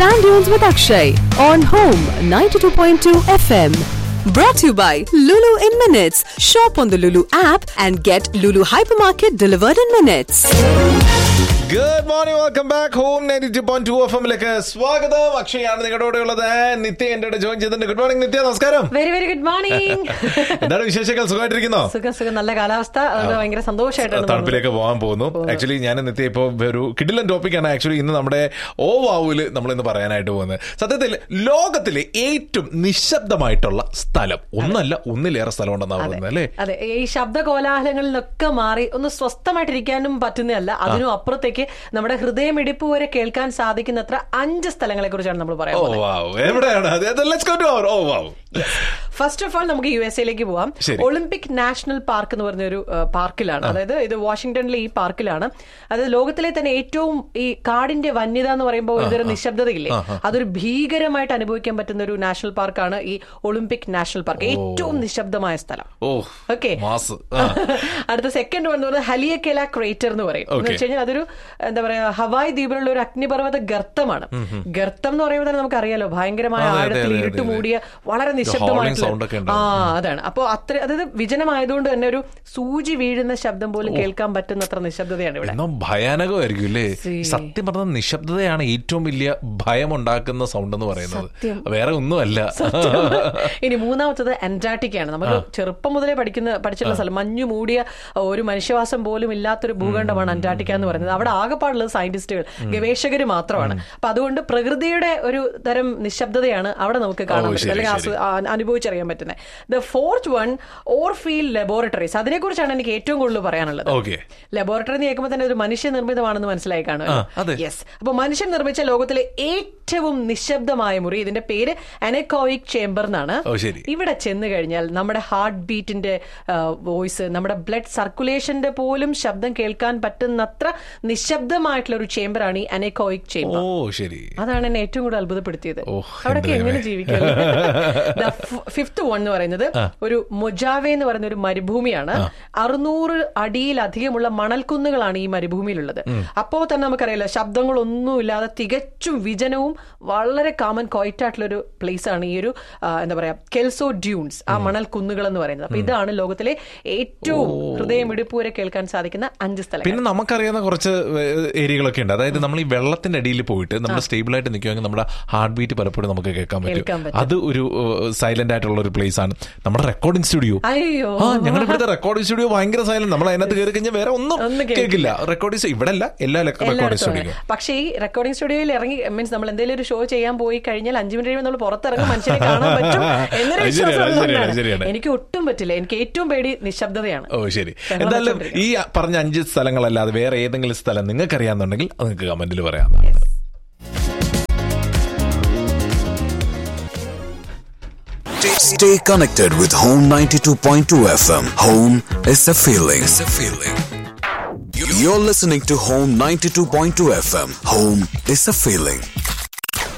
Sand Dunes with Akshay on Home 92.2 FM. Brought to you by Lulu in Minutes. Shop on the Lulu app and get Lulu Hypermarket delivered in minutes. Good morning welcome back home ninety two point two F എമ്മിലേക്ക് സ്വാഗതം അക്ഷയാണ് നിങ്ങളുടെ കൂടെ ഉള്ളത് നിത്യ എന്റെ കൂടെ join ചെയ്തിട്ടുണ്ട് good morning നിത്യ നമസ്കാരം വെരി വെരി ഗുഡ് മോർണിംഗ് എന്താണ് വിശേഷങ്ങൾ സുഖമായിട്ടിരിക്കുന്നോ സുഖം സുഖം നല്ല കാലാവസ്ഥ അതുകൊണ്ട് ഭയങ്കര സന്തോഷമായിട്ടാണ് തണുപ്പിലേക്ക് പോകാൻ പോകുന്നു ആക്ച്വലി ഞാൻ നിത്യ ഇപ്പോൾ ഒരു കിടിലൻ ടോപ്പിക്കാണ് ആക്ച്വലി ഇന്ന് നമ്മുടെ ഓ വാവുല് നമ്മൾ ഇന്ന് പറയാനായിട്ട് പോകുന്നത് സത്യത്തിൽ ലോകത്തിലെ ഏറ്റവും നിശബ്ദമായിട്ടുള്ള സ്ഥലം ഒന്നല്ല ഒന്നിലേറെ സ്ഥലം ഉണ്ടെന്നാണ് പറയുന്നത് അല്ലേ അതെ ഈ ശബ്ദ കോലാഹലങ്ങളിൽ നിന്നൊക്കെ മാറി ഒന്ന് സ്വസ്ഥമായിട്ടിരിക്കാനും പറ്റുന്നതല്ല അതിനും അപ്പുറത്തേക്ക് നമ്മുടെ ഹൃദയമിടിപ്പ് വരെ കേൾക്കാൻ സാധിക്കുന്നത്ര അഞ്ച് സ്ഥലങ്ങളെ കുറിച്ചാണ് നമ്മൾ പറയാൻ ഓ പോകുന്നത് വാവ് എവിടെയാണ് അത് ലെറ്റ്സ് ഗോ ടു അവർ oh wow first of all നമുക്ക് യു എസ് എയിലേക്ക് പോവാം ശരി. ഒളിമ്പിക് നാഷണൽ പാർക്ക് എന്ന് പറഞ്ഞ ഒരു ഏഹ്, പാർക്കിലാണ് അതായത് ഇത് വാഷിംഗ്ടണിലെ ഈ പാർക്കിലാണ് അതായത് ലോകത്തിലെ തന്നെ ഏറ്റവും ഈ കാടിന്റെ വന്യത എന്ന് പറയുമ്പോൾ ഇതൊരു നിശബ്ദതയില്ലേ അതൊരു ഭീകരമായിട്ട് അനുഭവിക്കാൻ പറ്റുന്ന ഒരു നാഷണൽ പാർക്കാണ് ഈ ഒളിമ്പിക് നാഷണൽ പാർക്ക് ഏറ്റവും നിശബ്ദമായ സ്ഥലം ഓ ഓക്കെ മാസ് അടുത്ത സെക്കൻഡ് വൺ എന്ന് പറയുന്നത് ഹലിയക്കേല ക്രേറ്റർ എന്ന് പറയും എന്ന് Okay. വെച്ച് കഴിഞ്ഞാൽ അതൊരു എന്താ പറയാ ഹവായ് ദ്വീപിലുള്ള ഒരു അഗ്നിപർവ്വത ഗർത്തമാണ് ഗർത്തം എന്ന് പറയുമ്പോൾ തന്നെ നമുക്കറിയാലോ ഭയങ്കരമായ അതെ, അതെ, ആഴത്തിൽ അതെ, ഇരുട്ട് അതെ. മൂടിയ വളരെ howling sound നിശബ്ദമായിട്ടുള്ള ഒക്കെ ആ ഉണ്ടാവും. അതാണ് അപ്പൊ അത്ര അതായത് വിജനമായതുകൊണ്ട് തന്നെ ഒരു സൂചി വീഴുന്ന ശബ്ദം പോലും കേൾക്കാൻ പറ്റുന്നത്ര നിശബ്ദതയാണ് ഇവിടെ എന്നാ ഭയാനകമായിരിക്കും അല്ലേ സീ. സത്യം പറഞ്ഞ നിശബ്ദതയാണ് ഏറ്റവും വലിയ ഭയം ഉണ്ടാക്കുന്ന സൗണ്ട് എന്ന് പറയുന്നത് സത്യം. വേറെ ഒന്നുമല്ല ഇനി മൂന്നാമത്തത് അന്റാർട്ടിക്കയാണ് നമുക്ക് ചെറുപ്പം മുതലേ പഠിക്കുന്ന പഠിച്ചിട്ടുള്ള സ്ഥലം മഞ്ഞു മൂടിയ ഒരു മനുഷ്യവാസം പോലും ഇല്ലാത്തൊരു ഭൂഖണ്ഡമാണ് അന്റാർട്ടിക്ക എന്ന് പറയുന്നത് അവിടെ ആകെപ്പാടുള്ളത് സയന്റിസ്റ്റുകൾ ഗവേഷകർ മാത്രമാണ് അപ്പൊ അതുകൊണ്ട് പ്രകൃതിയുടെ ഒരു തരം നിശബ്ദതയാണ് അവിടെ നമുക്ക് കാണാൻ ഓ, പറ്റുന്നത് ശരി, അല്ലെങ്കിൽ ശരി. ആസ്വ- ആ, അനുഭവിച്ചറിയാൻ പറ്റുന്നത് the fourth one Orfield laboratories അതിനെക്കുറിച്ചാണ് എനിക്ക് ഏറ്റവും കൂടുതൽ പറയാനുള്ളത് ഓക്കെ ലബോറട്ടറി എന്ന് കേൾക്കുമ്പോൾ തന്നെ ഒരു മനുഷ്യ നിർമ്മിതമാണെന്ന് മനസ്സിലായി കാണും ആ, അതെ. യെസ് അപ്പൊ മനുഷ്യൻ നിർമ്മിച്ച ലോകത്തിലെ ഏറ്റവും നിശബ്ദമായ മുറി ഇതിന്റെ പേര് അനക്കോയിക് ചേംബർ എന്നാണ് ഓ, ശരി. ഇവിടെ ചെന്ന് കഴിഞ്ഞാൽ നമ്മുടെ ഹാർട്ട് ബീറ്റിന്റെ വോയിസ് നമ്മുടെ ബ്ലഡ് സർക്കുലേഷന്റെ പോലും ശബ്ദം കേൾക്കാൻ പറ്റുന്നത്ര നിശബ്ദമായിട്ടുള്ള ഒരു ചേംബറാണ് ഈ അനക്കോയിക് ഓ ചേംബർ ശരി അതാണ് എന്നെ ഏറ്റവും കൂടുതൽ അത്ഭുതപ്പെടുത്തിയത് ഓ, അവിടെയൊക്കെ എന്താ എങ്ങനെ ഇങ്ങനെ? ജീവിക്കും ഫിഫ്ത് വൺ എന്ന് പറയുന്നത് ഒരു മൊജാവെ എന്ന് പറയുന്ന ഒരു മരുഭൂമിയാണ് അറുന്നൂറ് അടിയിലധികമുള്ള മണൽക്കുന്നുകളാണ് ഈ മരുഭൂമിയിലുള്ളത് അപ്പോ തന്നെ നമുക്കറിയാലോ ശബ്ദങ്ങളൊന്നുമില്ലാതെ തികച്ചും വിജനവും വളരെ കാമൻ ക്വൈറ്റായിട്ടുള്ള ഒരു പ്ലേസ് ആണ് ഈ ഒരു ആ, എന്താ പറയാ കെൽസോ ഡ്യൂൺസ് ആ മണൽ കുന്നുകൾ എന്ന് പറയുന്നത് അപ്പൊ ഇതാണ് ലോകത്തിലെ ഏറ്റവും ഹൃദയമിടിപ്പ് വരെ കേൾക്കാൻ സാധിക്കുന്ന അഞ്ച് സ്ഥലങ്ങൾ പിന്നെ നമുക്കറിയാവുന്ന കുറച്ച് ഏരിയകളൊക്കെ ഉണ്ട് അതായത് നമ്മൾ ഈ വെള്ളത്തിന്റെ അടിയിൽ പോയിട്ട് നമ്മൾ സ്റ്റേബിൾ ആയിട്ട് നിൽക്കുമെങ്കിൽ നമ്മുടെ ഹാർട്ട് ബീറ്റ് പലപ്പോഴും നമുക്ക് കേൾക്കാൻ കേൾക്കാൻ പറ്റും പറ്റും. അത് ഒരു സൈലന്റ് ആയിട്ടുള്ള ഒരു പ്ലേസ് ആണ് നമ്മുടെ റെക്കോർഡിംഗ് സ്റ്റുഡിയോ അയ്യോ ആ ഞങ്ങളുടെ ഇവിടുത്തെ റെക്കോർഡിംഗ് സ്റ്റുഡിയോ ഭയങ്കര സൈലന്റ് നമ്മൾ അതിനകത്ത് കയറി കഴിഞ്ഞാൽ വേറെ ഒന്നും ഒന്നും കേൾക്കില്ല. കേൾക്കില്ല റെക്കോർഡിംഗ് ഇവിടെ അല്ല എല്ലാ റെക്കോർഡിംഗ് എല്ലായിടത്തും സ്റ്റുഡിയോ ആണ്. പക്ഷേ ഈ റെക്കോർഡിംഗ് സ്റ്റുഡിയോയിൽ ഇറങ്ങി മീൻസ് നമ്മൾ എന്തെങ്കിലും ഒരു ഷോ ചെയ്യാൻ പോയി കഴിഞ്ഞാൽ അഞ്ചു മിനിറ്റ് കഴിയുമ്പോൾ നമ്മൾ പുറത്തിറങ്ങും മനുഷ്യനെ കാണാൻ പറ്റും എന്നൊരു അത് ശരിയാണ്, വിശ്വാസം അത് ശരിയാണ്, ഉള്ളതുകൊണ്ടാണ്. ശരിയാണ്. എനിക്ക് ഒട്ടും പറ്റില്ല എനിക്ക് ഏറ്റവും പേടി നിശബ്ദതയാണ് ഓ ശരി ബഹളം എന്തായാലും വെച്ചോണ്ടിരിക്കും. ഈ പറഞ്ഞ അഞ്ച് സ്ഥലങ്ങളല്ലാതെ വേറെ ഏതെങ്കിലും സ്ഥലം നിങ്ങൾക്ക് അറിയാന്നുണ്ടെങ്കിൽ അത് നിങ്ങൾക്ക് കമന്റിൽ പറയാം Stay connected with Home 92.2 FM. Home is a feeling. It's a feeling. You're listening to Home 92.2 FM. Home is a feeling.